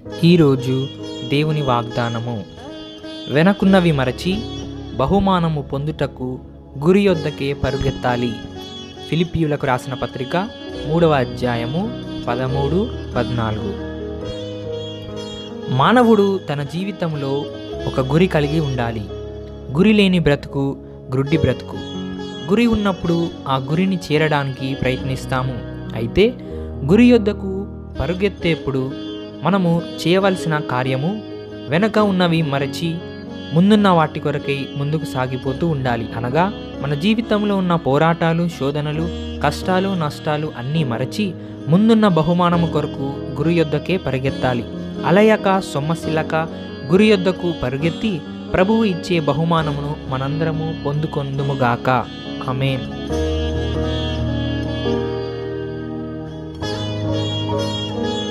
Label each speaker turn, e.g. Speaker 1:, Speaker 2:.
Speaker 1: ఈరోజు దేవుని వాగ్దానము వెనకున్నవి మరచి బహుమానము పొందుటకు గురి యొద్దకే పరుగెత్తాలి ఫిలిపియులకు రాసిన పత్రిక మూడవ అధ్యాయము పదమూడు పద్నాలుగు మానవుడు తన జీవితంలో ఒక గురి కలిగి ఉండాలి గురి లేని బ్రతుకు గ్రుడ్డి బ్రతుకు గురి ఉన్నప్పుడు ఆ గురిని చేరడానికి ప్రయత్నిస్తాము అయితే గురి యొద్దకు పరుగెత్తేప్పుడు మనము చేయవలసిన కార్యము వెనక ఉన్నవి మరచి ముందున్న వాటి కొరకై ముందుకు సాగిపోతూ ఉండాలి అనగా మన జీవితంలో ఉన్న పోరాటాలు శోధనలు కష్టాలు నష్టాలు అన్నీ మరచి ముందున్న బహుమానము కొరకు గురి యొద్దకే పరిగెత్తాలి అలయక సొమ్మసిల్లక గురి యొద్దకు పరుగెత్తి ప్రభువు ఇచ్చే బహుమానమును మనందరము పొందుకొందుముగాక ఆమెన్